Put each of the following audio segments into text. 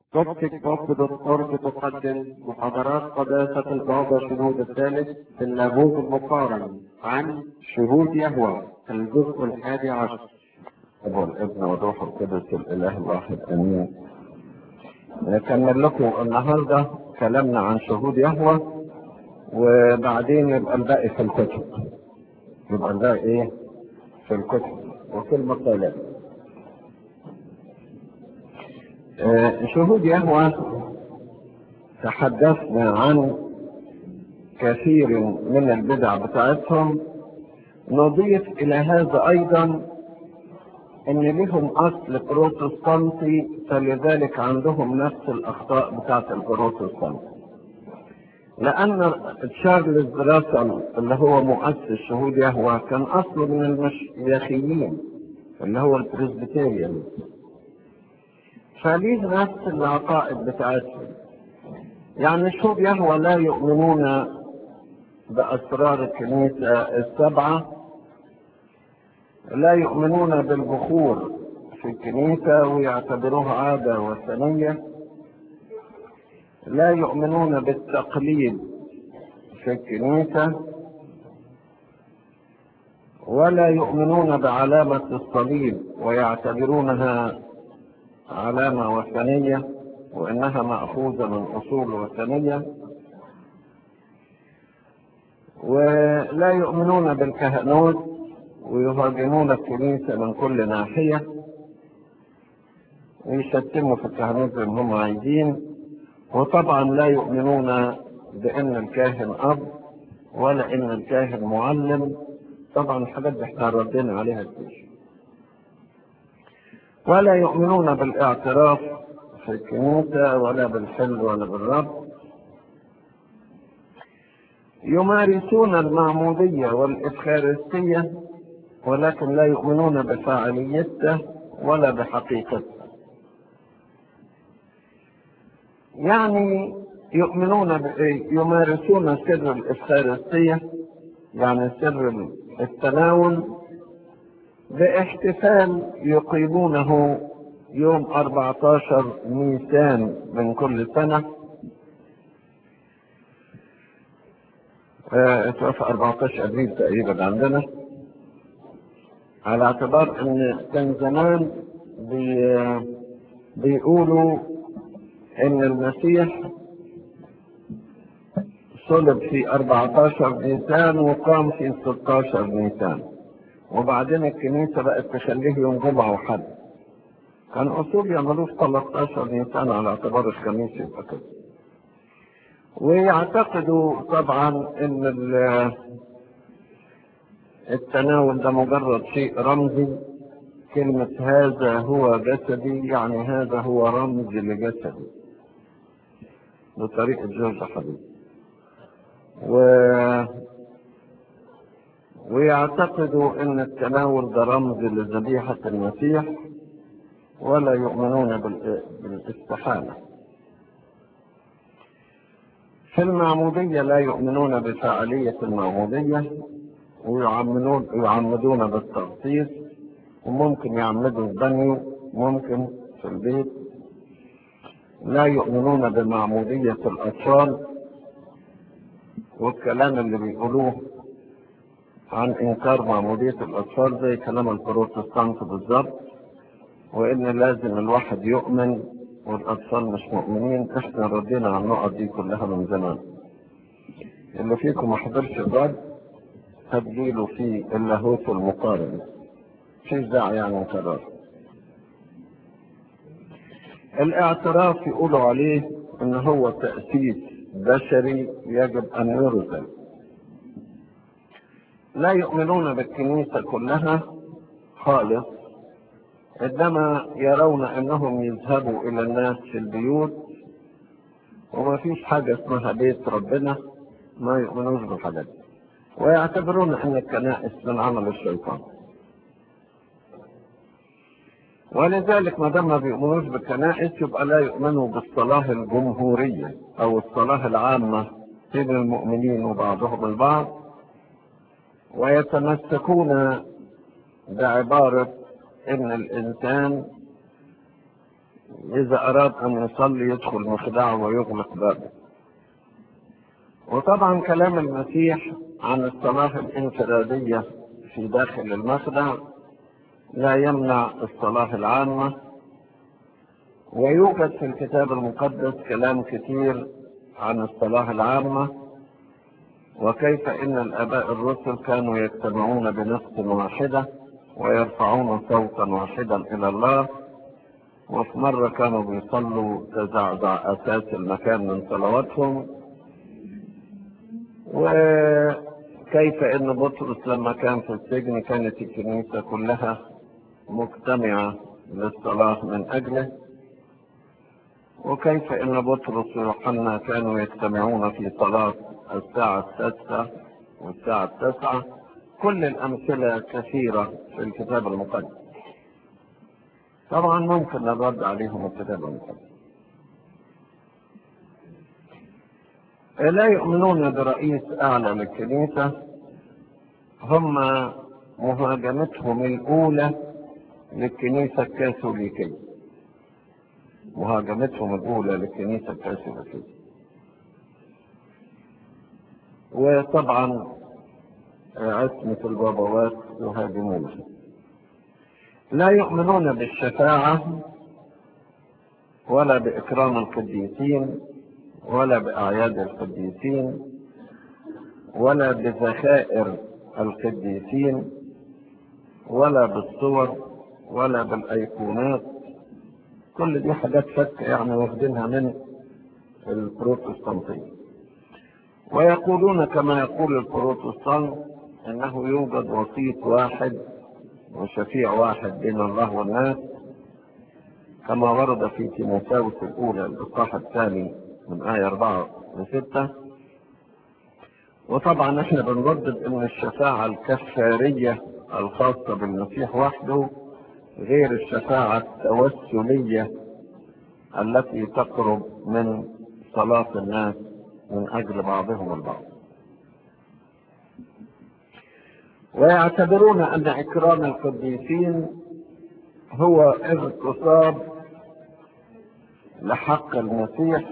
كوبتك كوب دوت اورج تقدم محاضرات قداسة البابا شنود الثالث في اللاهوت المقارن عن شهود يهوى الجزء الحادي عشر أبو الابن والروح القدس الإله الواحد أمين نكمل لكم النهاردة كلامنا عن شهود يهوى وبعدين يبقى الباقي في الكتب يبقى الباقي إيه في الكتب وفي المقالات آه، شهود يهوى تحدثنا عن كثير من البدع بتاعتهم نضيف إلى هذا أيضا ان لهم اصل بروتستانتي فلذلك عندهم نفس الاخطاء بتاعت البروتستانت لان تشارلز راسل اللي هو مؤسس شهود يهوى كان اصله من المشيخيين اللي هو البريسبيتيريان فليه نفس العقائد بتاعتهم يعني شهود يهوى لا يؤمنون باسرار الكنيسه السبعه لا يؤمنون بالبخور في الكنيسة ويعتبروها عادة وثنية لا يؤمنون بالتقليد في الكنيسة ولا يؤمنون بعلامة الصليب ويعتبرونها علامة وثنية وإنها مأخوذة من أصول وثنية ولا يؤمنون بالكهنوت ويهاجمون الكنيسة من كل ناحية ويشتموا في الكهنوت زي ما هم عايزين وطبعا لا يؤمنون بأن الكاهن أب ولا أن الكاهن معلم طبعا الحاجات دي احنا ردينا عليها كتير ولا يؤمنون بالاعتراف في الكنيسة ولا بالحل ولا بالرب يمارسون المعمودية والإفخارستية ولكن لا يؤمنون بفاعليته ولا بحقيقته يعني يؤمنون ب... يمارسون سر الإفخارستية يعني سر التناول باحتفال يقيمونه يوم 14 نيسان من كل سنة اتوفى 14 ابريل تقريبا عندنا على اعتبار ان كان زمان بي بيقولوا ان المسيح صلب في 14 نيسان وقام في 16 نيسان وبعدين الكنيسة بقت تخليه يوم جمعة وحد كان أصول يعملوه في 13 نيسان على اعتبار الخميس يبقى كده ويعتقدوا طبعا ان التناول ده مجرد شيء رمزي كلمة هذا هو جسدي يعني هذا هو رمز لجسدي بطريقة جورج حبيب و... ويعتقدوا ان التناول ده رمز لذبيحة المسيح ولا يؤمنون بال... بالاستحالة في المعمودية لا يؤمنون بفاعلية المعمودية ويعمدون يعمدون بالتغطيس وممكن يعمدوا البني ممكن في البيت لا يؤمنون بمعمودية الأطفال والكلام اللي بيقولوه عن إنكار معمودية الأطفال زي كلام البروتستانت بالظبط وإن لازم الواحد يؤمن والأطفال مش مؤمنين إحنا ردينا على النقط دي كلها من زمان اللي فيكم ما حضرش الرد هتجيله في اللاهوت المقارن فيش داعي يعني نكرر الاعتراف يقولوا عليه ان هو تأسيس بشري يجب ان يرسل لا يؤمنون بالكنيسة كلها خالص عندما يرون انهم يذهبوا الى الناس في البيوت وما فيش حاجة اسمها بيت ربنا ما يؤمنوش بالحاجات دي ويعتبرون ان الكنائس من عمل الشيطان ولذلك ما دام ما بيؤمنوش بالكنائس يبقى لا يؤمنوا بالصلاة الجمهورية او الصلاة العامة بين المؤمنين وبعضهم البعض ويتمسكون بعبارة ان الانسان إذا أراد أن يصلي يدخل مخدعه ويغلق بابه وطبعا كلام المسيح عن الصلاة الانفرادية في داخل المخدع لا يمنع الصلاة العامة ويوجد في الكتاب المقدس كلام كثير عن الصلاة العامة وكيف ان الاباء الرسل كانوا يجتمعون بنفس واحدة ويرفعون صوتا واحدا الى الله وفي مرة كانوا بيصلوا تزعزع اساس المكان من صلواتهم وكيف ان بطرس لما كان في السجن كانت الكنيسة كلها مجتمعة للصلاة من اجله وكيف ان بطرس ويوحنا كانوا يجتمعون في صلاة الساعة السادسة والساعة التاسعة كل الأمثلة كثيرة في الكتاب المقدس طبعا ممكن نرد عليهم الكتاب المقدس لا يؤمنون برئيس أعلى للكنيسة هم مهاجمتهم الأولى للكنيسة الكاثوليكية مهاجمتهم الأولى للكنيسة الكاثوليكية وطبعا عصمة البابوات يهاجمون لا يؤمنون بالشفاعة ولا بإكرام القديسين ولا بأعياد القديسين ولا بذخائر القديسين ولا بالصور ولا بالأيقونات كل دي حاجات فك يعني واخدينها من البروتستانتية ويقولون كما يقول البروتستانت انه يوجد وسيط واحد وشفيع واحد بين الله والناس كما ورد في تيموثاوس الاولى الاصحاح الثاني من آية أربعة وستة وطبعا احنا بنردد ان الشفاعة الكفارية الخاصة بالمسيح وحده غير الشفاعة التوسلية التي تقرب من صلاة الناس من أجل بعضهم البعض ويعتبرون أن إكرام القديسين هو اغتصاب لحق المسيح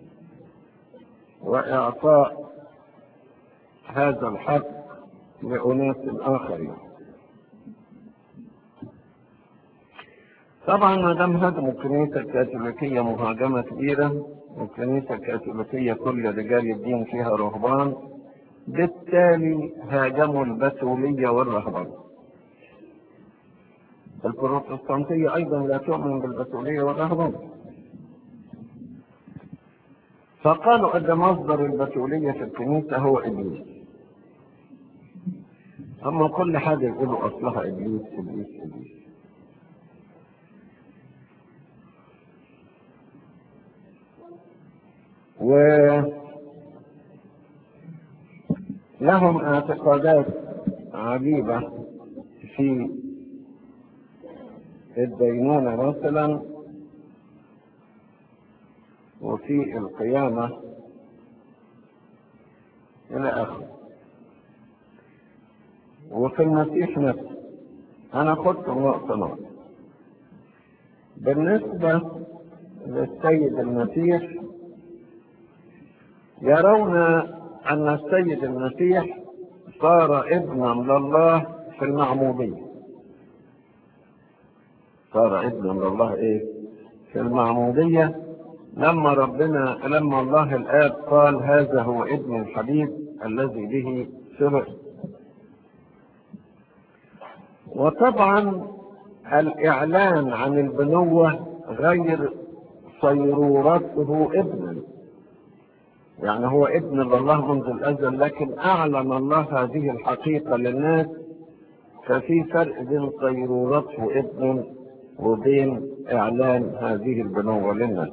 وإعطاء هذا الحق لأناس آخرين طبعا ما دام هاجموا الكنيسة الكاثوليكية مهاجمة كبيرة والكنيسة الكاثوليكية كل رجال الدين فيها رهبان بالتالي هاجموا البتولية والرهبان البروتستانتية أيضا لا تؤمن بالبتولية والرهبان فقالوا أن مصدر البتولية في الكنيسة هو إبليس أما كل حاجة يقولوا أصلها إبليس إبليس إبليس و لهم اعتقادات عجيبة في الدينونة مثلا وفي القيامة إلى آخره وفي المسيح نفسه أنا خدت نقطة نقطة بالنسبة للسيد المسيح يرون أن السيد المسيح صار ابنا لله في المعمودية صار ابنا لله ايه في المعمودية لما ربنا لما الله الآب قال هذا هو ابن الحبيب الذي به سرر وطبعا الإعلان عن البنوة غير صيرورته ابنا يعني هو ابن الله منذ الأزل لكن أعلن الله هذه الحقيقة للناس ففي فرق بين صيرورته ابن وبين إعلان هذه البنوة للناس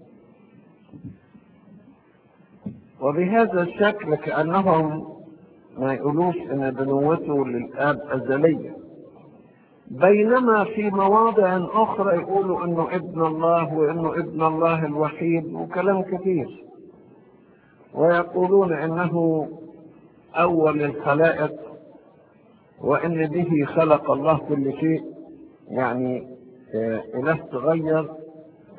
وبهذا الشكل كأنهم ما يقولوش ان بنوته للاب ازلية بينما في مواضع اخرى يقولوا انه ابن الله وانه ابن الله الوحيد وكلام كثير ويقولون انه اول الخلائق وان به خلق الله كل شيء يعني اله تغير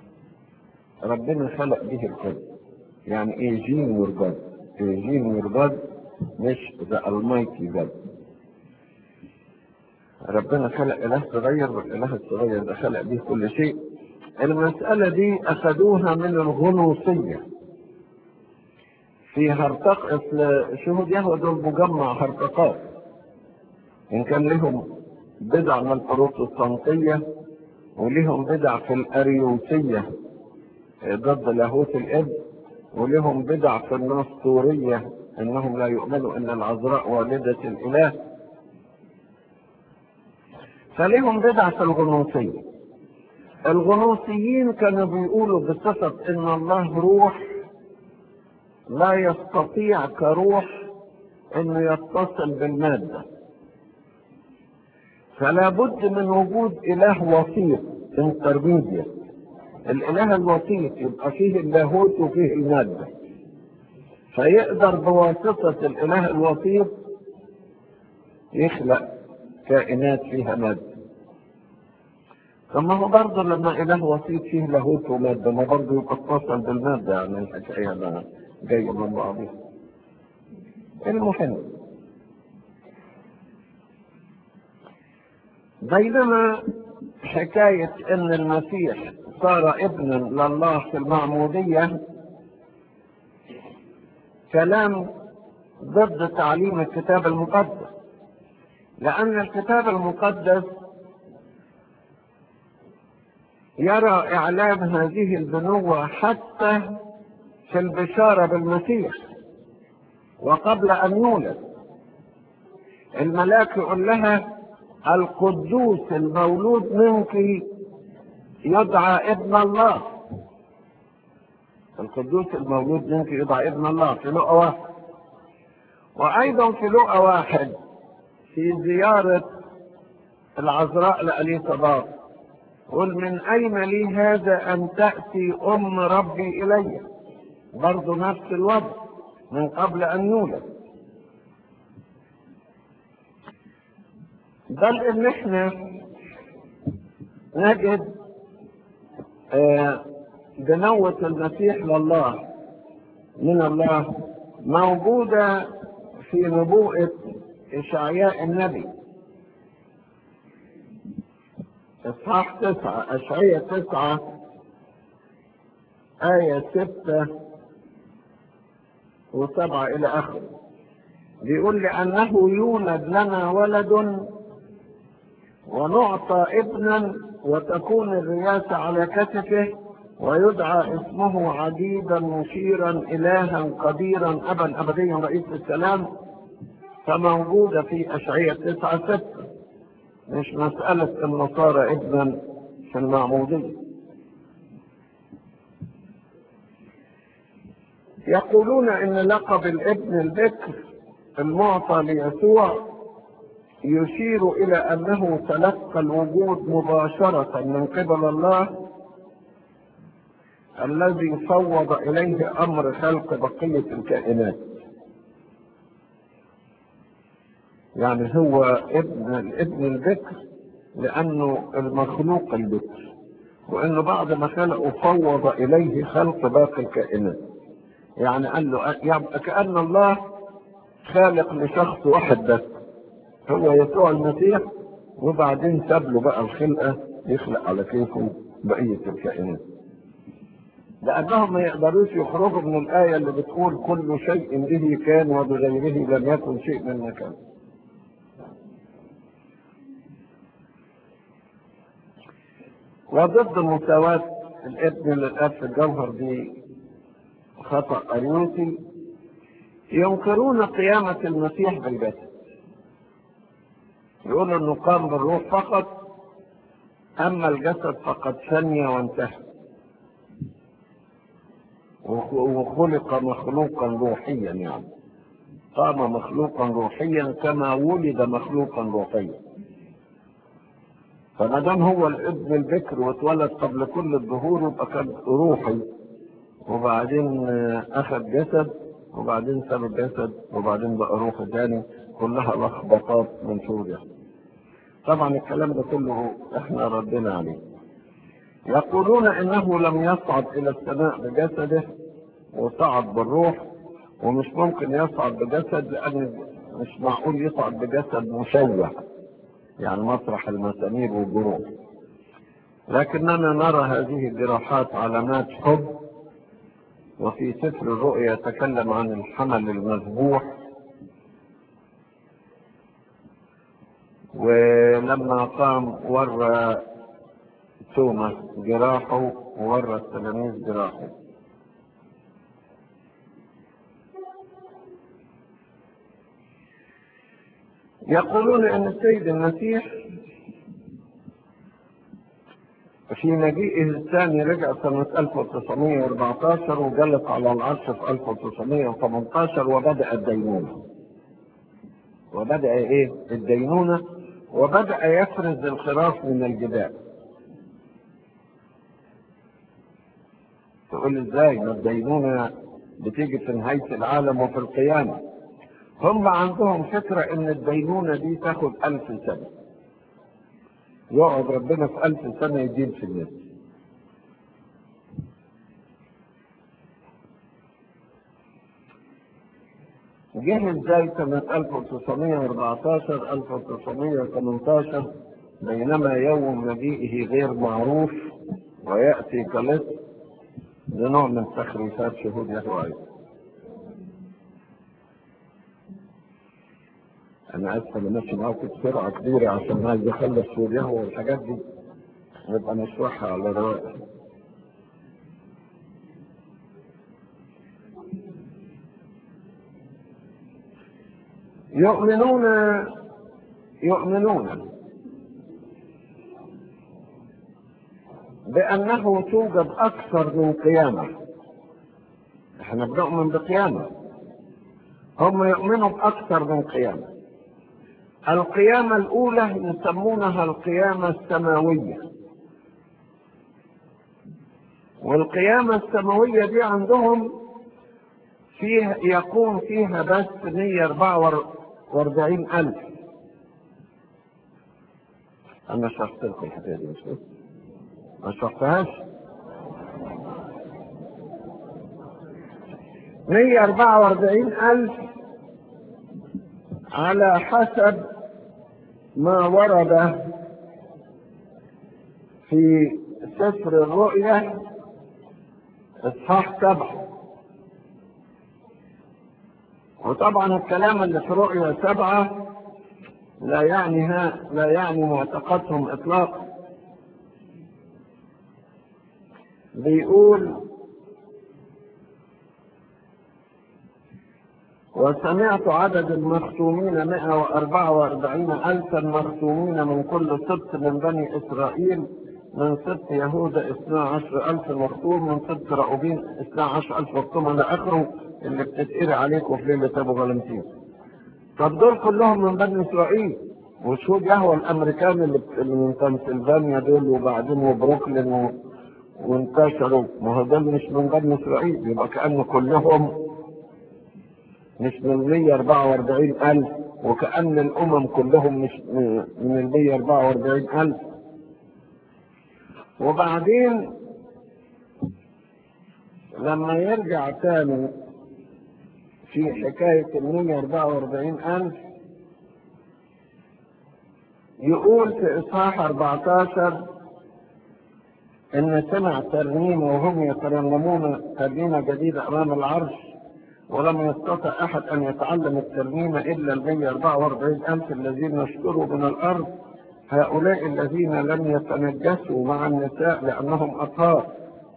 ربنا خلق به الكل يعني ايه جين يرجد ايه جين يرجد مش ذا المايتي جاد ربنا خلق اله صغير والاله الصغير ده خلق به كل شيء المسألة دي أخذوها من الغنوصية في هرطق أصل شهود يهوى دول مجمع هرطقات إن كان لهم بدع من البروتستانتية ولهم بدع في الأريوسية ضد لاهوت الإب ولهم بدع في النسطورية إنهم لا يؤمنوا إن العذراء والدة الإله فلهم بدع في الغنوصية الغنوصيين كانوا بيقولوا بصفة إن الله روح لا يستطيع كروح إنه يتصل بالمادة فلا بد من وجود إله وسيط انترميديت الإله الوسيط يبقى فيه اللاهوت وفيه المادة فيقدر بواسطة الإله الوسيط يخلق كائنات فيها مادة طب ما هو برضه لما إله وسيط فيه لاهوت ومادة ما برضه يبقى اتصل بالمادة يعني الحكاية ده جاية من بعضها المهم بينما حكاية ان المسيح صار ابنا لله في المعمودية كلام ضد تعليم الكتاب المقدس لأن الكتاب المقدس يرى إعلان هذه البنوة حتى في البشارة بالمسيح وقبل أن يولد الملاك يقول لها القدوس المولود منك يدعى ابن الله القدوس المولود منك يدعى ابن الله في لقا واحد وأيضا في لقا واحد في زيارة العذراء لأليصابات قل من أين لي هذا أن تأتي أم ربي إلي برضه نفس الوضع من قبل أن يولد بل ان احنا نجد آه بنوة المسيح لله من الله موجودة في نبوءة إشعياء النبي إصحاح تسعة أشعية تسعة آية ستة وسبعة إلى آخره بيقول لأنه يولد لنا ولد ونعطى ابنا وتكون الرياسة على كتفه ويدعى اسمه عجيبا مشيرا إلها قديرا أبا أبديا رئيس السلام فموجودة في أشعية تسعة ستة مش مسألة النصارى ابنا في المعمودية يقولون ان لقب الابن البكر المعطى ليسوع يشير الى انه تلقى الوجود مباشرة من قبل الله الذي فوض اليه امر خلق بقية الكائنات يعني هو ابن الابن البكر لانه المخلوق البكر وانه بعد ما خلقه فوض اليه خلق باقي الكائنات يعني قال له يعني كأن الله خالق لشخص واحد بس هو يسوع المسيح وبعدين ساب له بقى الخلقة يخلق على كيفه بقية الكائنات لأنهم ما يقدروش يخرجوا من الآية اللي بتقول كل شيء به كان وبغيره لم يكن شيء مما كان وضد مساواة الابن للأب في الجوهر دي خطأ أريوسي ينكرون قيامة المسيح بالجسد يقول انه قام بالروح فقط اما الجسد فقد فني وانتهى وخلق مخلوقا روحيا يعني قام مخلوقا روحيا كما ولد مخلوقا روحيا فما دام هو الابن البكر واتولد قبل كل الظهور يبقى كان روحي وبعدين اخذ جسد وبعدين ساب الجسد وبعدين بقى روح تاني كلها لخبطات من سوريا طبعا الكلام ده كله احنا ردنا عليه يقولون انه لم يصعد الى السماء بجسده وصعد بالروح ومش ممكن يصعد بجسد لان مش معقول يصعد بجسد مشوه يعني مسرح المسامير والجروح لكننا نرى هذه الجراحات علامات حب وفي سفر الرؤيا يتكلم عن الحمل المذبوح ولما قام ورى توما جراحه وورى التلاميذ جراحه يقولون ان السيد المسيح في مجيئه الثاني رجع سنة 1914 وجلس على العرش في 1918 وبدأ الدينونة وبدأ ايه الدينونة وبدأ يفرز الخراف من الجبال تقول ازاي ما الدينونة بتيجي في نهاية العالم وفي القيامة هم عندهم فكرة ان الدينونة دي تاخد ألف سنة يقعد ربنا في ألف سنة يدين في الناس جه ازاي سنة 1914 1918 بينما يوم مجيئه غير معروف ويأتي كلص لنوع من تخريفات شهود يهوه أيضا انا اسف انا ماشي معاكم بسرعه كبيره عشان عايز اخلص في القهوه والحاجات دي نبقى نشرحها على رواق يؤمنون يؤمنون بأنه توجد أكثر من قيامة احنا بنؤمن بقيامة هم يؤمنوا بأكثر من قيامة القيامة الأولى يسمونها القيامة السماوية والقيامة السماوية دي عندهم فيها يكون فيها بس 144 ألف أنا شرحت لكم الحكاية دي مش كده؟ ما شرحتهاش 144 ألف على حسب ما ورد في سفر الرؤيا اصحاح سبعة وطبعا الكلام اللي في رؤيا سبعة لا يعني ها لا يعني معتقدهم اطلاقا بيقول وسمعت عدد المختومين 144 ألفا مختومين من كل سبط من بني إسرائيل من سبط يهوذا 12 ألف مختوم من سبط رأوبين 12 ألف مختوم إلى آخره اللي بتتقري عليكم في ليلة أبو غلمتين طب دول كلهم من بني إسرائيل وشهود يهوى الأمريكان اللي اللي من بنسلفانيا دول وبعدين وبروكلين و... وانتشروا ما هو دول مش من بني إسرائيل يبقى كأنه كلهم مش من 144 ألف وكأن الأمم كلهم مش من ال 144 ألف وبعدين لما يرجع تاني في حكاية ال 144 ألف يقول في إصحاح 14 إن سمع ترنيمة وهم يترنمون ترنيمة جديدة أمام العرش ولم يستطع أحد أن يتعلم الترنيمة إلا ال 144 ألف الذين اشتروا من الأرض هؤلاء الذين لم يتنجسوا مع النساء لأنهم أطهار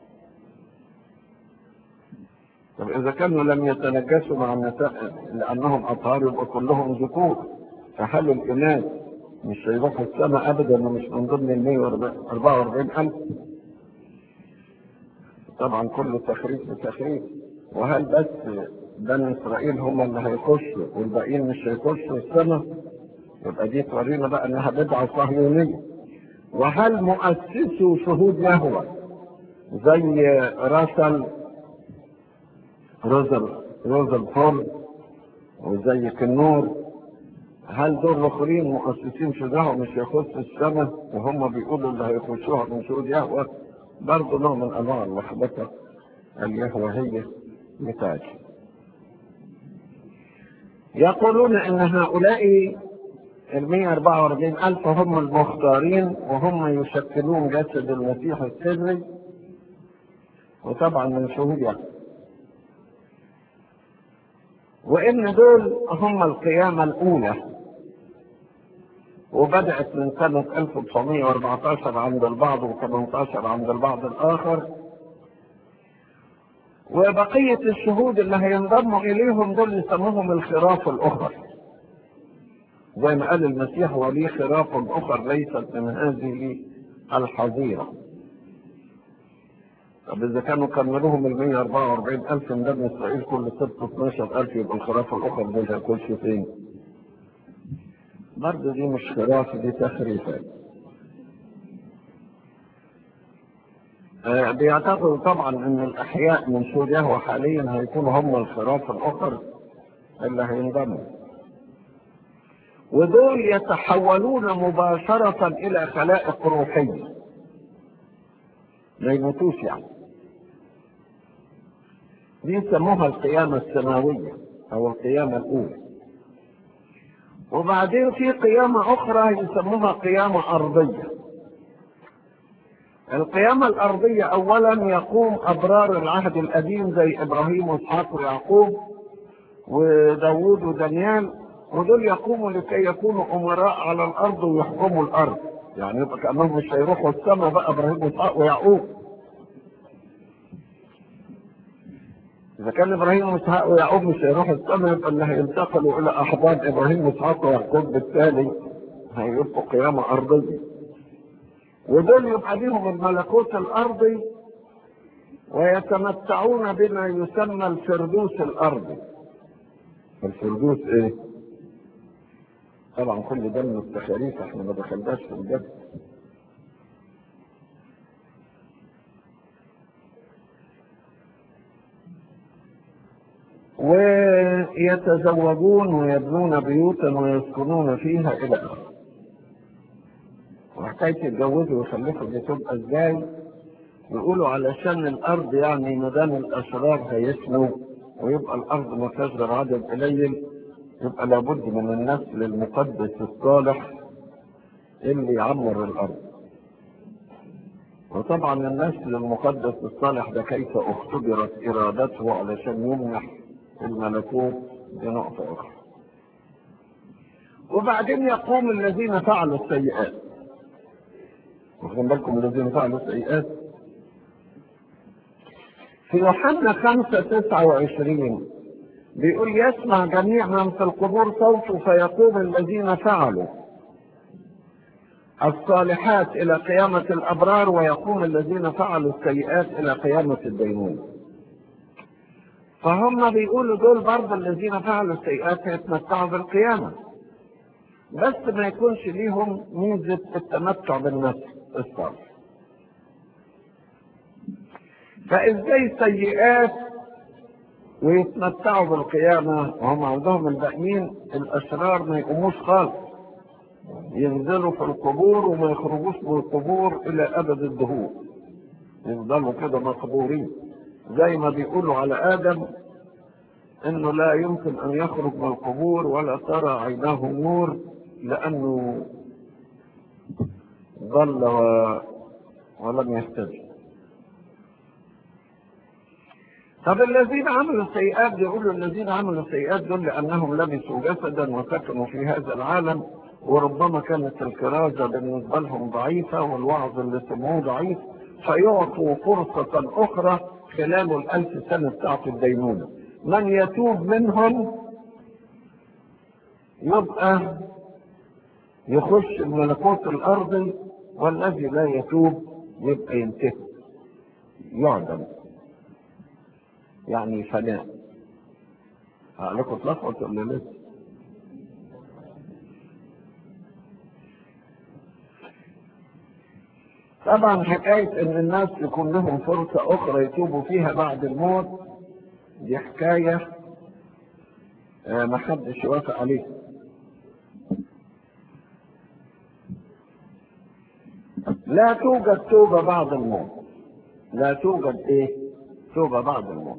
طب إذا كانوا لم يتنجسوا مع النساء لأنهم أطهار يبقى كلهم ذكور فهل الإناث مش هيروحوا السماء أبدا ومش من ضمن ال 144 ألف طبعا كل تخريف بتخريف وهل بس بني اسرائيل هم اللي هيخشوا والباقيين مش هيخشوا السنه يبقى دي تورينا بقى انها بدعه صهيونيه وهل مؤسسوا شهود يهوى زي راسل روزر روزر فورد وزي كنور هل دول الاخرين مؤسسين شهود يهوى مش هيخشوا السنه وهم بيقولوا اللي هيخشوها من شهود يهوى برضه نوع من انواع اللخبطه اليهوهيه بتاعتي يقولون ان هؤلاء ال 144 ألف هم المختارين وهم يشكلون جسد المسيح السري وطبعا من شهود يعني وإن دول هم القيامة الأولى وبدأت من سنة 1914 عند البعض و18 عند البعض الآخر وبقية الشهود اللي هينضموا إليهم دول يسموهم الخراف الأخر زي ما قال المسيح ولي خراف أخر ليست من هذه الحظيرة طب إذا كانوا كملوهم ال 144 ألف من بني إسرائيل كل ست 12 ألف يبقى الخراف الأخر دول هياكلش فين؟ برضه دي مش خراف دي تخريفات آه بيعتقدوا طبعا ان الاحياء من سوريا وحاليا هيكونوا هم الخراف الاخر اللي هينضموا ودول يتحولون مباشرة الى خلائق روحية ما يموتوش يعني دي يسموها القيامة السماوية او القيامة الاولى وبعدين في قيامة اخرى يسموها قيامة ارضية القيامة الأرضية أولا يقوم أبرار العهد القديم زي إبراهيم وإسحاق ويعقوب وداوود ودانيال ودول يقوموا لكي يكونوا أمراء على الأرض ويحكموا الأرض يعني يبقى كأنهم مش هيروحوا السماء بقى إبراهيم وإسحاق ويعقوب إذا كان إبراهيم وإسحاق ويعقوب مش هيروحوا السماء يبقى اللي هينتقلوا إلى أحضان إبراهيم وإسحاق ويعقوب بالتالي هيبقوا قيامة أرضية ودول يبقى لهم الملكوت الارضي ويتمتعون بما يسمى الفردوس الارضي الفردوس ايه طبعا كل ده من التخاريف احنا ما دخلناش في الجد ويتزوجون ويبنون بيوتا ويسكنون فيها الى اخره وحكاية يتجوزوا ويخلفوا دي تبقى ازاي؟ يقولوا علشان الأرض يعني ما دام الأشرار هيسموا ويبقى الأرض ما فيهاش غير عدد قليل يبقى لابد من النسل المقدس الصالح اللي يعمر الأرض. وطبعا النسل المقدس الصالح ده كيف اختبرت إرادته علشان يمنح الملكوت دي نقطة أخرى. وبعدين يقوم الذين فعلوا السيئات واخدين بالكم الذين فعلوا السيئات في يوحنا 5 29 بيقول يسمع جميع من في القبور صوته فيقوم الذين فعلوا الصالحات إلى قيامة الأبرار ويقوم الذين فعلوا السيئات إلى قيامة الدينونة فهم بيقولوا دول برضه الذين فعلوا السيئات هيتمتعوا بالقيامة بس ما يكونش ليهم ميزة التمتع بالنفس الصالح فازاي سيئات ويتمتعوا بالقيامة وهم عندهم الباقيين الأشرار ما يقوموش خالص ينزلوا في القبور وما يخرجوش من القبور إلى أبد الدهور يفضلوا كده مقبورين زي ما بيقولوا على آدم إنه لا يمكن أن يخرج من القبور ولا ترى عيناه النور لأنه ضل و... ولم يهتدي طب الذين عملوا السيئات بيقولوا الذين عملوا السيئات دول لأنهم لبسوا جسدا وسكنوا في هذا العالم وربما كانت الكرازة بالنسبة لهم ضعيفة والوعظ اللي سموه ضعيف فيعطوا فرصة أخرى خلال الألف سنة بتاعت الدينونة من يتوب منهم يبقى يخش الملكوت الأرضي والذي لا يتوب يبقى ينتهي يعدم يعني فناء عليكم تلخبط ولا لسه؟ طبعا حكاية ان الناس يكون لهم فرصة اخرى يتوبوا فيها بعد الموت دي حكاية آه ما حدش يوافق عليها لا توجد توبة بعد الموت لا توجد ايه توبة بعد الموت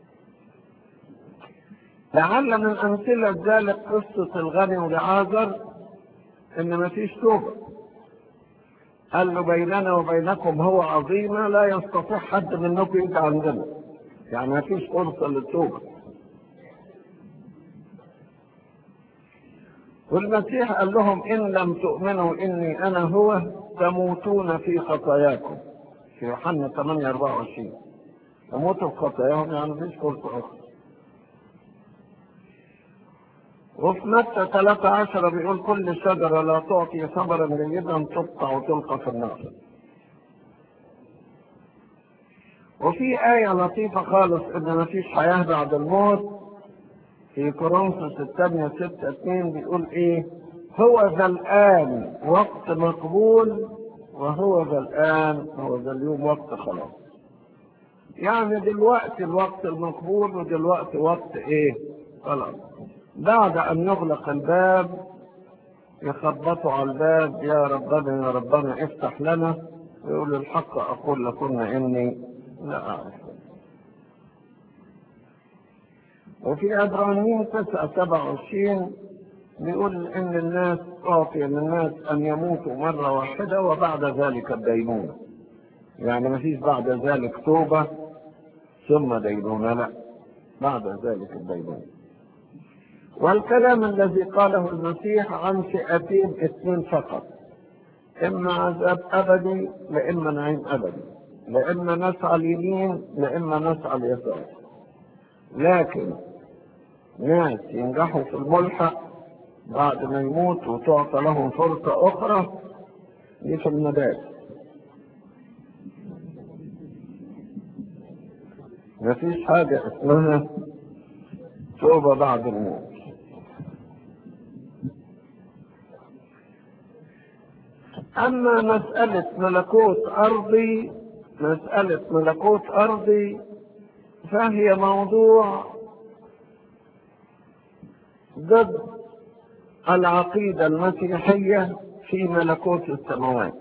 لعل من أمثلة ذلك قصة الغني ولعازر إن مفيش توبة قال له بيننا وبينكم هو عظيمة لا يستطيع حد منكم يجي عندنا يعني مفيش فرصة للتوبة والمسيح قال لهم إن لم تؤمنوا إني أنا هو تموتون في خطاياكم في يوحنا 8 24 تموتوا في خطاياهم يعني مفيش فرصة أخرى وفي متى 13 بيقول كل شجرة لا تعطي ثمرا جيدا تقطع وتلقى في النار وفي آية لطيفة خالص إن مفيش حياة بعد الموت في كورنثوس الثانية ستة اتنين بيقول إيه هو ذا الآن وقت مقبول وهو ذا الآن هو ذا اليوم وقت خلاص يعني دلوقتي الوقت المقبول ودلوقتي وقت إيه خلاص بعد أن يغلق الباب يخبطوا على الباب يا ربنا يا ربنا افتح لنا ويقول الحق أقول لكم إني لا أعرف وفي عبرانيين 9 27 بيقول إن الناس أعطي للناس أن يموتوا مرة واحدة وبعد ذلك الدينونة يعني ما فيش بعد ذلك توبة ثم دينونة لا بعد ذلك الدينونة والكلام الذي قاله المسيح عن فئتين اثنين فقط اما عذاب ابدي لاما نعيم ابدي لاما نسعى اليمين لاما نسعى اليسار لكن ناس ينجحوا في الملحق بعد ما يموتوا وتعطى لهم فرصة أخرى دي في المدارس مفيش حاجة اسمها توبة بعد الموت أما مسألة ملكوت أرضي مسألة ملكوت أرضي فهي موضوع ضد العقيدة المسيحية في ملكوت السماوات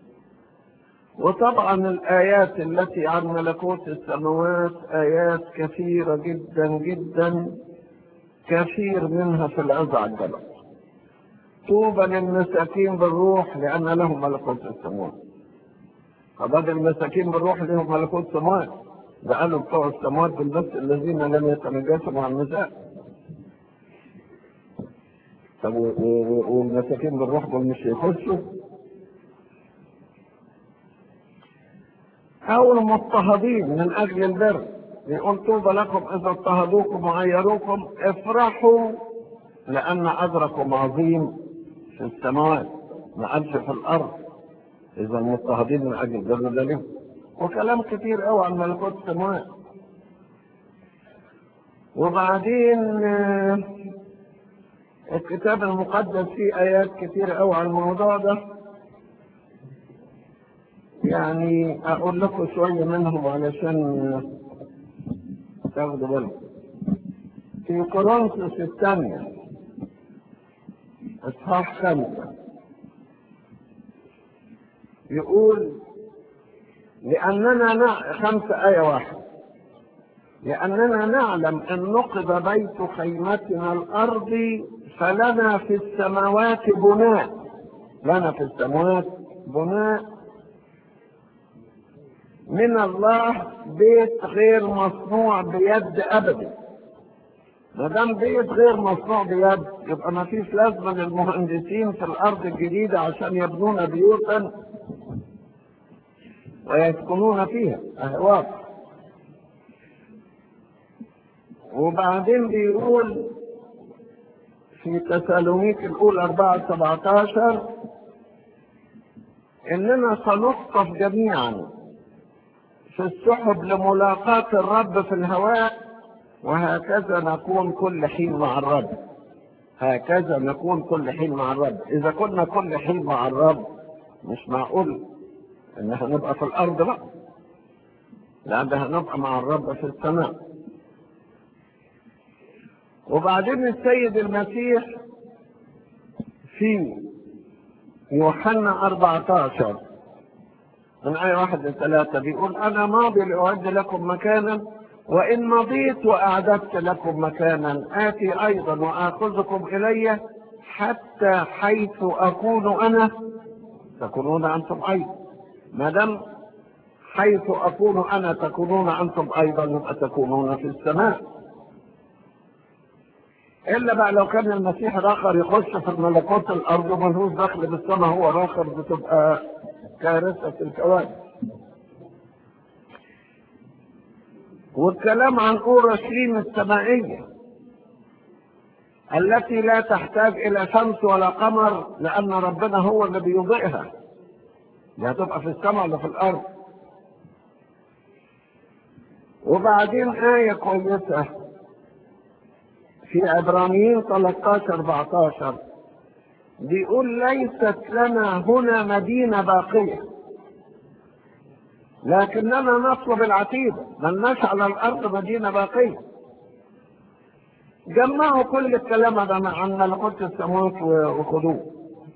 وطبعا الآيات التي عن ملكوت السماوات آيات كثيرة جدا جدا كثير منها في العزة الجبل طوبى للمساكين بالروح لأن لهم ملكوت السماوات فبدل المساكين بالروح لهم ملكوت السماوات ده قالوا بتوع السماوات بالنفس الذين لم يتنجسوا مع النساء طب والمساكين بالروح دول مش يخشوا أو المضطهدين من أجل البر يقول طوبى لكم إذا اضطهدوكم وعيروكم افرحوا لأن أجركم عظيم في السماوات ما قالش في الأرض إذا المضطهدين من أجل البر ده ليه وكلام كتير قوي عن ملكوت السماوات وبعدين الكتاب المقدس فيه آيات كتير قوي عن الموضوع ده يعني أقول لكم شوية منهم علشان تاخدوا بالكم في كورنثوس الثانية إصحاح خمسة يقول لأننا نع... خمسة آية واحدة لأننا نعلم أن نقض بيت خيمتنا الأرضي فلنا في السماوات بناء لنا في السماوات بناء من الله بيت غير مصنوع بيد ابدا ما دام بيت غير مصنوع بيد يبقى ما فيش لازمه للمهندسين في الارض الجديده عشان يبنون بيوتا ويسكنون فيها اهواء وبعدين بيقول في تسالونيك الاولى 4 17 اننا سنخطف جميعا في السحب لملاقاة الرب في الهواء وهكذا نكون كل حين مع الرب هكذا نكون كل حين مع الرب إذا كنا كل حين مع الرب مش معقول إن هنبقى في الأرض بقى لأن هنبقى مع الرب في السماء وبعدين السيد المسيح في يوحنا 14 من آية واحد لثلاثة بيقول أنا ماضي لأعد لكم مكانا وإن مضيت وأعددت لكم مكانا آتي أيضا وآخذكم إلي حتى حيث أكون أنا تكونون أنتم أيضا ما دام حيث أكون أنا تكونون أنتم أيضا يبقى تكونون في السماء إلا بقى لو كان المسيح الآخر يخش في ملكوت الأرض وملهوش دخل بالسماء هو الآخر بتبقى كارثة الكواكب والكلام عن أورشليم السمائية التي لا تحتاج إلى شمس ولا قمر لأن ربنا هو اللي بيضيئها دي هتبقى في السماء ولا في الأرض وبعدين آية كويسة في عبرانيين 13 14 بيقول ليست لنا هنا مدينة باقية لكننا نطلب العتيبة ملناش على الأرض مدينة باقية جمعوا كل الكلام ده عن ملكوت السماوات وخدوه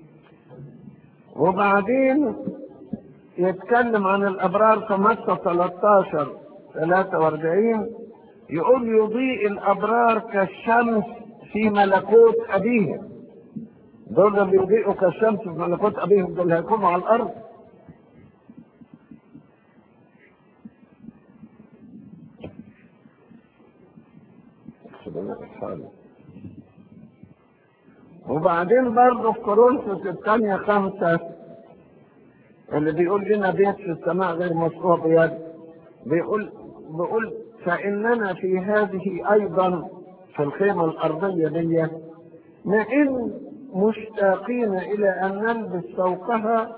وبعدين يتكلم عن الأبرار في متى 13 43 يقول يضيء الأبرار كالشمس في ملكوت أبيهم دول اللي بيضيئوا كالشمس في ملكوت أبيهم دول هيكونوا على الأرض وبعدين برضه في كورنثوس الثانية خمسة اللي بيقول لنا بيت في السماء غير مشروع بيد بيقول بيقول فإننا في هذه أيضا في الخيمة الأرضية دي نئن مشتاقين إلى أن نلبس فوقها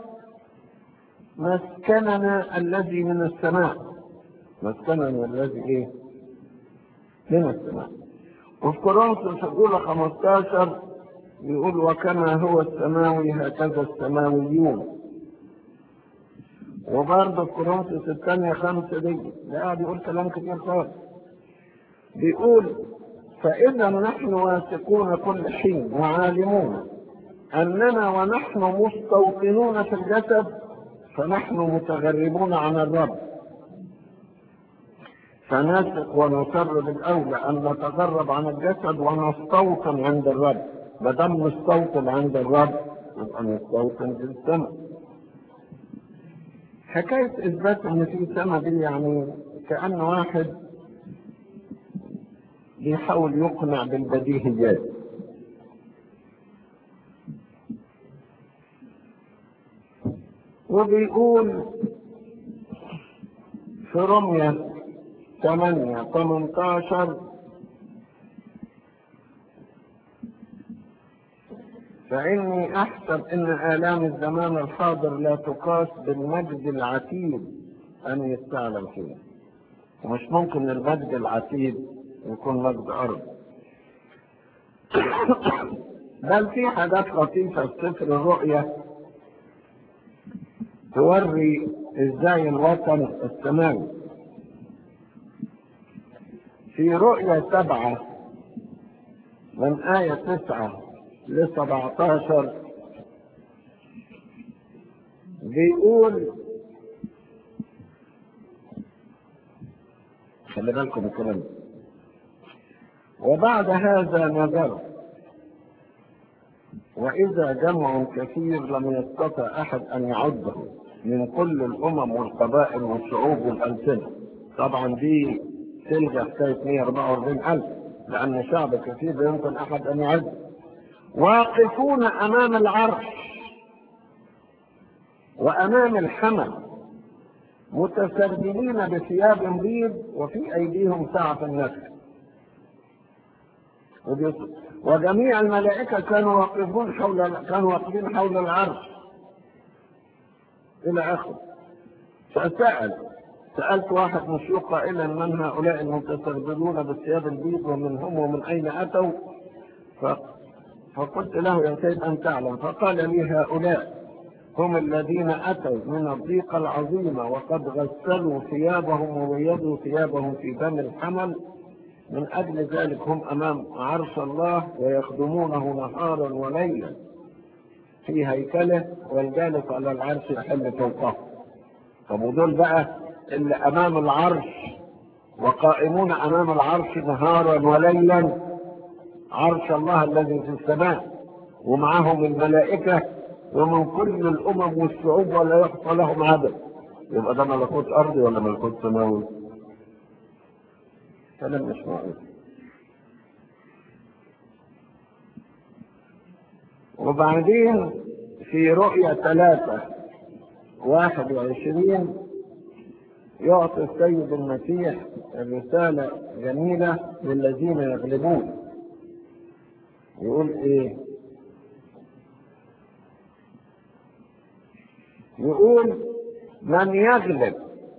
مسكننا الذي من السماء مسكننا الذي إيه؟ من السماء وفي كورنثوس الأولى 15 يقول وكما هو السماوي هكذا السماويون وبرضه في كورنثوس الثانية خمسة دي ده قاعد يقول كلام كتير خالص بيقول فإذا نحن واثقون كل حين وعالمون أننا ونحن مستوطنون في الجسد فنحن متغربون عن الرب فنثق ونصر بالأولى أن نتغرب عن الجسد ونستوطن عند الرب ما دام نستوطن عند الرب يبقى نستوطن في السماء حكاية إثبات إن في سماء دي يعني كأن واحد بيحاول يقنع بالبديهيات وبيقول في رمية 8 18 فإني أحسب أن آلام الزمان الحاضر لا تقاس بالمجد العتيد أن يستعلم فيه ومش ممكن المجد العتيد يكون مجد أرض بل في حاجات لطيفة في سفر الرؤية توري ازاي الوطن السماوي في رؤية سبعة من آية تسعة ل 17 بيقول خلي بالكم الكلام ده. وبعد هذا نظر وإذا جمع كثير لم يستطع أحد أن يعده من كل الأمم والقبائل والشعوب والألسنة طبعا دي تلغى حكاية 144 ألف لأن شعب كثير لا يمكن أحد أن يعد واقفون أمام العرش وأمام الحمل متسربلين بثياب بيض وفي أيديهم سعف النسل وجميع الملائكة كانوا واقفون حول كانوا واقفين حول العرش إلى آخره فسأل سألت واحد من الشيوخ قائلا من هؤلاء المتسربلون بالثياب البيض ومن هم ومن أين أتوا ف... فقلت له يا سيد أن تعلم فقال لي هؤلاء هم الذين أتوا من الضيقة العظيمة وقد غسلوا ثيابهم وبيضوا ثيابهم في دم الحمل من أجل ذلك هم أمام عرش الله ويخدمونه نهارا وليلا في هيكله والجالس على العرش يحل فوقه طب ودول بقى اللي امام العرش وقائمون امام العرش نهارا وليلا عرش الله الذي في السماء ومعهم الملائكة ومن كل الامم والشعوب ولا يحصى لهم عدد يبقى ده ملكوت ارضي ولا ملكوت سماوي كلام مش معقول وبعدين في رؤية ثلاثة واحد وعشرين يعطي السيد المسيح رسالة جميلة للذين يغلبون يقول ايه يقول من يغلب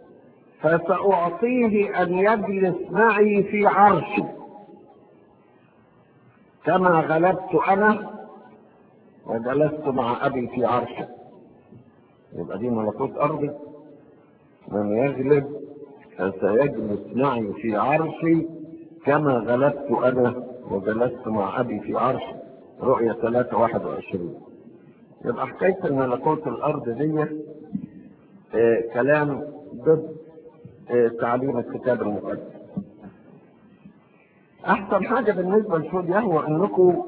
فسأعطيه أن يجلس معي في عرشي كما غلبت أنا وجلست مع أبي في عرشه يبقى دي ملكوت أرضي من يغلب فسيجلس معي في عرشي كما غلبت أنا وجلست مع أبي في عرشي رؤية 3 21 يبقى حكاية الملكوت الأرض دي آه كلام ضد آه تعليم الكتاب المقدس أحسن حاجة بالنسبة لشهود يهوى إنكم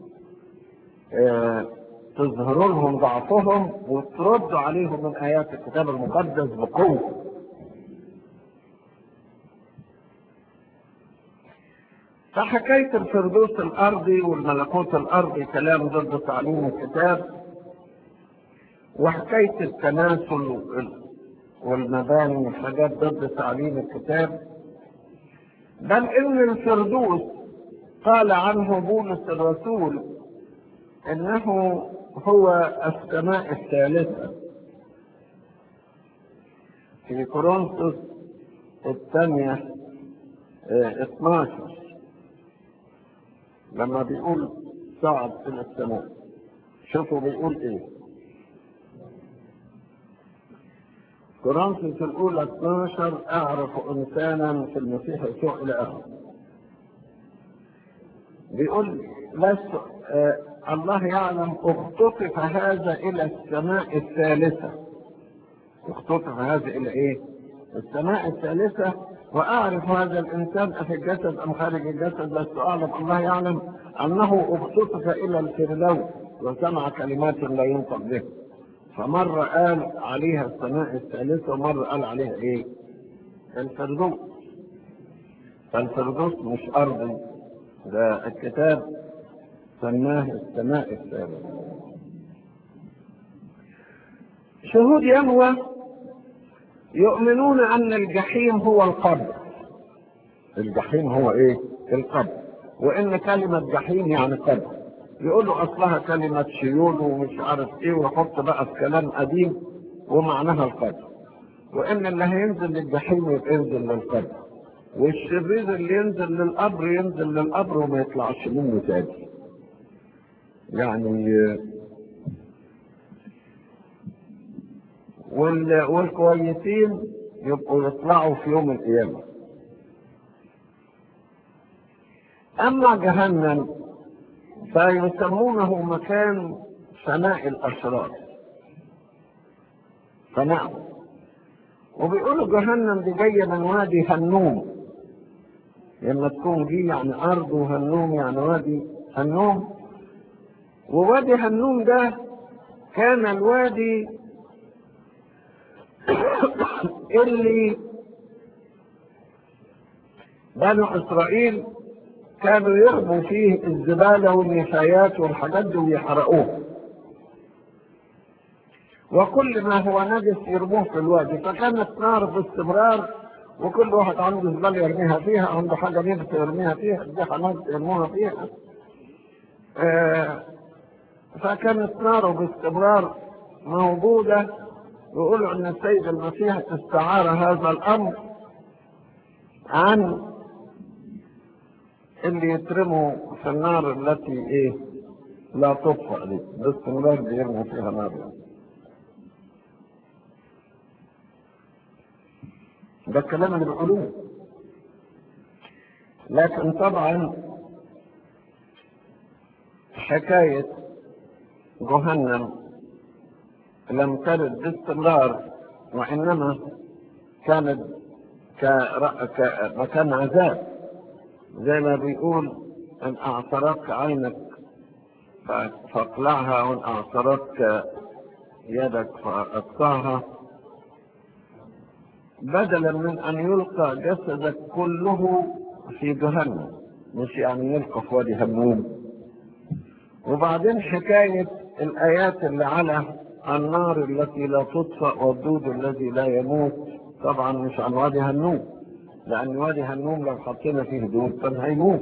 آه تظهروا لهم ضعفهم وتردوا عليهم من آيات الكتاب المقدس بقوة فحكاية الفردوس الأرضي والملكوت الأرضي كلام ضد تعليم الكتاب وحكاية التناسل والمباني حاجات ضد تعليم الكتاب بل إن الفردوس قال عنه بولس الرسول إنه هو السماء الثالثة في كورنثوس الثانية اه 12 لما بيقول صعد إلى السماء شوفوا بيقول إيه كورنثوس الأولى 12 أعرف إنسانا في المسيح يسوع إلى آخره بيقول بس اه الله يعلم اختطف هذا الى السماء الثالثة اختطف هذا الى ايه السماء الثالثة واعرف هذا الانسان افي الجسد ام خارج الجسد لست اعلم الله يعلم انه اختطف الى الفردوس وسمع كلمات لا ينطق به فمرة قال عليها السماء الثالثة ومرة قال عليها ايه الفردوس فالفردوس مش ارضي ده الكتاب سماه السماء الثالثة شهود يهوى يؤمنون ان الجحيم هو القبر الجحيم هو ايه القبر وان كلمة جحيم يعني قبر يقولوا اصلها كلمة شيول ومش عارف ايه ويحط بقى في كلام قديم ومعناها القبر وان اللي هينزل للجحيم يبقى ينزل للقبر والشرير اللي ينزل للقبر ينزل للقبر وما يطلعش منه تاني يعني وال... والكويسين يبقوا يطلعوا في يوم القيامة أما جهنم فيسمونه مكان فناء الأشرار فناء وبيقولوا جهنم دي جاية من وادي هنوم لما تكون دي يعني أرض وهنوم يعني وادي هنوم ووادي هنوم ده كان الوادي اللي بنو اسرائيل كانوا يرموا فيه الزبالة والنفايات والحاجات دي ويحرقوه وكل ما هو نجس يرموه في الوادي فكانت نار باستمرار وكل واحد عنده زبالة يرميها فيها عنده حاجة نفس يرميها فيها دي حاجات يرموها فيها آه فكانت ناره باستمرار موجودة يقولوا ان السيد المسيح استعار هذا الامر عن اللي يترموا في النار التي ايه لا تطفأ دي باستمرار بيرموا فيها نار ده الكلام اللي بيقولوه لكن طبعا حكاية جهنم لم ترد باستمرار وإنما كانت كرأ- كمكان عذاب زي ما بيقول إن أعصرتك عينك ف- فاقلعها وإن أعصرتك يدك فاقطعها بدلا من أن يلقى جسدك كله في جهنم مش يعني يلقى في وادي هنوم وبعدين حكاية الآيات اللي على النار التي لا تطفأ والدود الذي لا يموت طبعا مش عن وادي هنوم لأن وادي هنوم لو حطينا فيه دود كان هيموت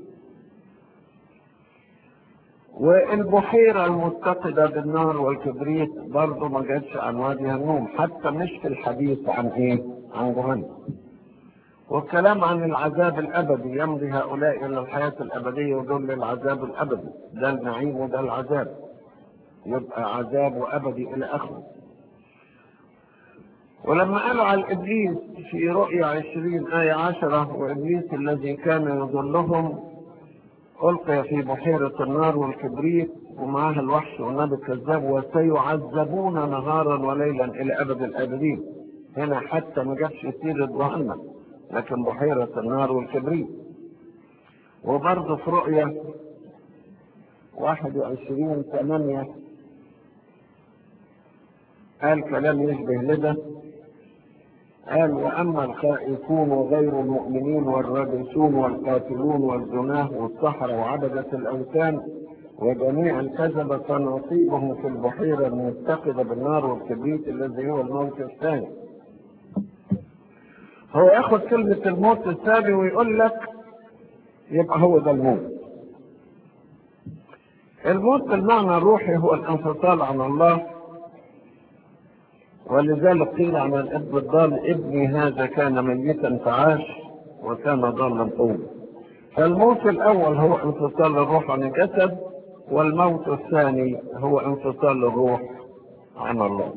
والبحيرة المتقدة بالنار والكبريت برضه ما جاتش عن وادي هنوم حتى مش في الحديث عن ايه؟ عن جهنم. والكلام عن العذاب الأبدي يمضي هؤلاء إلى الحياة الأبدية ودول للعذاب الأبدي ده النعيم وده العذاب يبقى عذاب وأبدي إلى آخره ولما قالوا على الإبليس في رؤيا عشرين آية عشرة وإبليس الذي كان يضلهم ألقي في بحيرة النار والكبريت ومعها الوحش والنبي الكذاب وسيعذبون نهارا وليلا إلى أبد الآبدين هنا حتى ما جابش سيرة جهنم لكن بحيرة النار والكبريت وبرضه في رؤية 21 ثمانية قال كلام يشبه لده قال وأما الخائفون وغير المؤمنين والرابسون والقاتلون والزناه والسحرة وعبدة الأوثان وجميع الكذبة فنصيبهم في البحيرة المتقدة بالنار والكبريت الذي هو الموت الثاني هو ياخد كلمة الموت الثاني ويقول لك يبقى هو ده الموت الموت بالمعنى الروحي هو الانفصال عن الله ولذلك قيل عن الاب الضال ابني هذا كان ميتا فعاش وكان ضالا طولا فالموت الاول هو انفصال الروح عن الجسد والموت الثاني هو انفصال الروح عن الله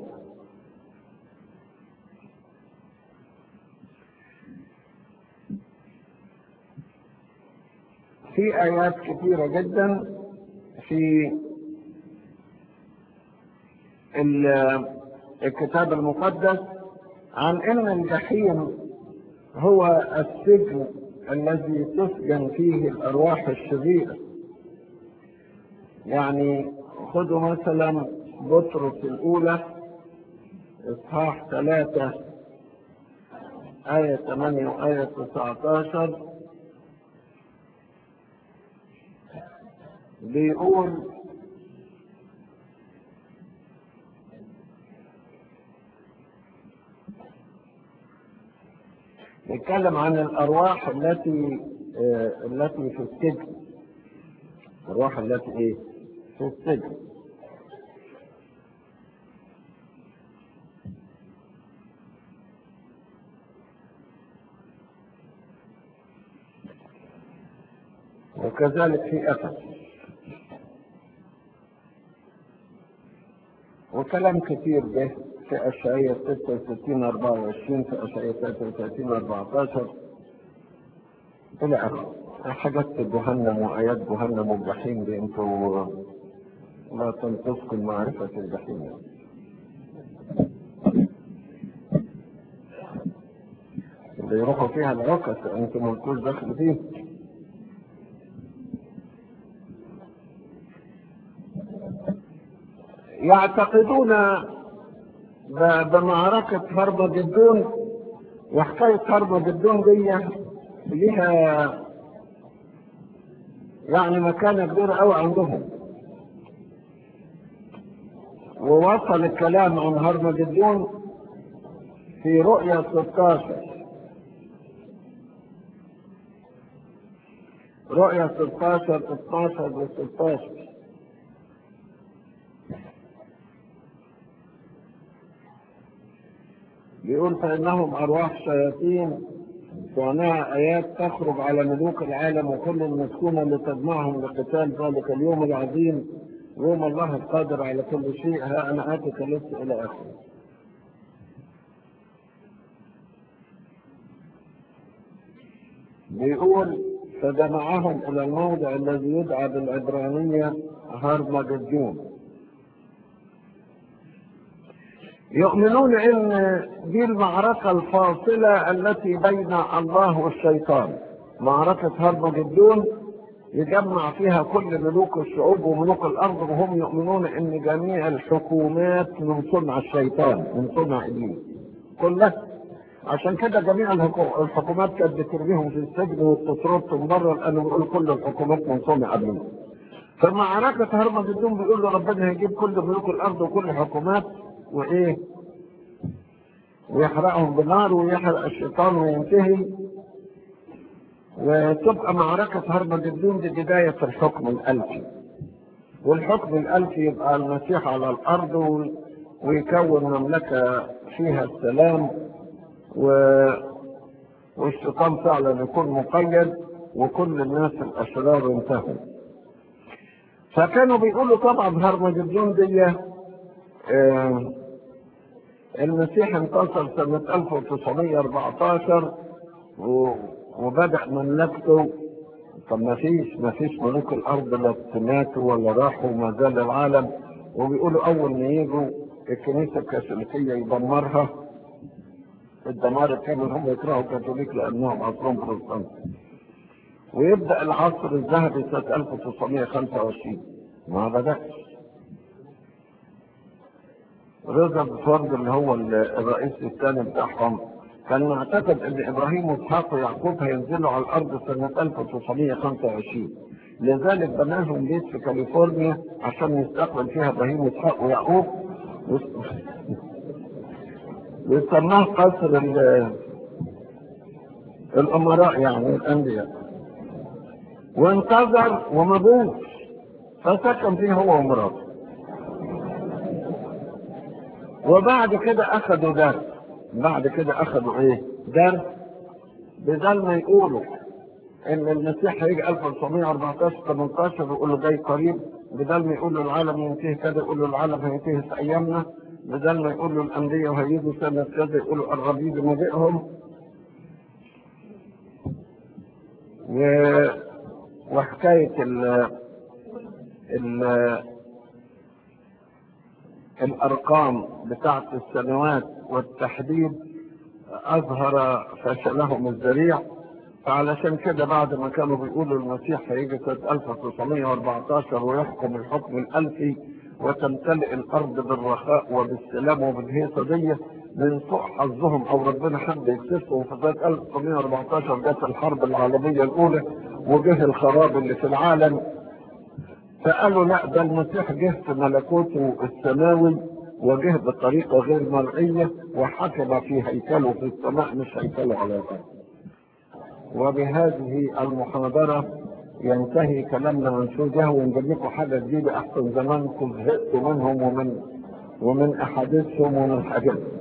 في آيات كثيرة جدا في ال- الكتاب المقدس عن ان الجحيم هو السجن الذي تسجن فيه الارواح الشريره يعني خذوا مثلا بطرس الاولى اصحاح ثلاثة آية 8 وآية 19 بيقول نتكلم عن الأرواح التي آه، التي في السجن الأرواح التي إيه؟ في السجن وكذلك في أفس وكلام كثير به في أشعية 66 24 في أشعية 33 14 إلى آخره حاجات في جهنم وآيات جهنم والجحيم دي أنتوا لا تنقصكم معرفة الجحيم يعني. اللي يروحوا فيها العكس أنتم ملكوش دخل فيه يعتقدون ب- بمعركة هرب جدون وحكاية هرب جدون دي ليها يعني مكانة كبيرة أوي عندهم ووصل الكلام عن هرب جدون في رؤية 16 رؤية 16 12 و 16 بيقول فإنهم أرواح شياطين وعناها آيات تخرج على ملوك العالم وكل المسكونة لتجمعهم لقتال ذلك اليوم العظيم يوم الله القادر على كل شيء ها أنا آتيك لسه إلى آخره بيقول فجمعهم إلى الموضع الذي يدعى بالعبرانية هرمجدون يؤمنون ان دي المعركة الفاصلة التي بين الله والشيطان معركة هرمجدون يجمع فيها كل ملوك الشعوب وملوك الارض وهم يؤمنون ان جميع الحكومات من صنع الشيطان من صنع ابليس كلها عشان كده جميع الحكو- الحكومات كانت بترميهم في السجن وتطردهم بره لانه بيقول كل الحكومات من صنع ابليس فمعركة هرمجدون بيقول له ربنا هيجيب كل ملوك الارض وكل الحكومات وايه ويحرقهم بنار ويحرق الشيطان وينتهي وتبقى معركة هرمجدون دي بداية الحكم الألفي والحكم الألفي يبقى المسيح على الأرض و- ويكون مملكة فيها السلام و... والشيطان فعلا يكون مقيد وكل الناس الأشرار انتهوا فكانوا بيقولوا طبعا هرمجدون دي آه، المسيح انتصر سنة 1914 و- وبدأ مملكته طب ما فيش ما فيش ملوك الأرض لا ماتوا ولا راحوا ما زال العالم وبيقولوا أول ما يجوا الكنيسة الكاثوليكية يدمرها الدمار الكامل هم يكرهوا الكاثوليك لأنهم أصلهم بروتستانت ويبدأ العصر الذهبي سنة 1925 ما بدأش ريزرفورد اللي هو ال- الرئيس الثاني بتاعهم كان معتقد ان ابراهيم واسحاق ويعقوب هينزلوا على الارض سنه 1925 لذلك بناهم بيت في كاليفورنيا عشان يستقبل فيها ابراهيم واسحاق ويعقوب وس- ويسماه قصر ال- الامراء يعني الانبياء وانتظر وما جوش فسكن فيه هو ومراته وبعد كده اخذوا درس بعد كده اخذوا ايه درس بدل ما يقولوا ان المسيح هيجي 1914 18 يقولوا جاي قريب بدل ما يقولوا العالم ينتهي كذا يقولوا العالم هينتهي في ايامنا بدل ما يقولوا الانبياء وهيجوا سنه كذا يقولوا الربيب مجيئهم و... وحكايه ال ال الارقام بتاعت السنوات والتحديد اظهر فشلهم الذريع فعلشان كده بعد ما كانوا بيقولوا المسيح هيجي سنة 1914 ويحكم الحكم الألفي وتمتلئ الأرض بالرخاء وبالسلام وبالهيصة دي من سوء حظهم أو ربنا حب يكسفهم في سنة 1914 جت الحرب العالمية الأولى وجه الخراب اللي في العالم فقالوا لا ده المسيح جه في ملكوته السماوي وجه بطريقة غير مرئية وحكم في هيكله في السماء مش هيكله على الأرض وبهذه المحاضرة ينتهي كلامنا من شوجه ونجيب لكم حاجة جديدة أحسن زمانكم زهقتوا منهم ومن ومن أحاديثهم ومن حاجات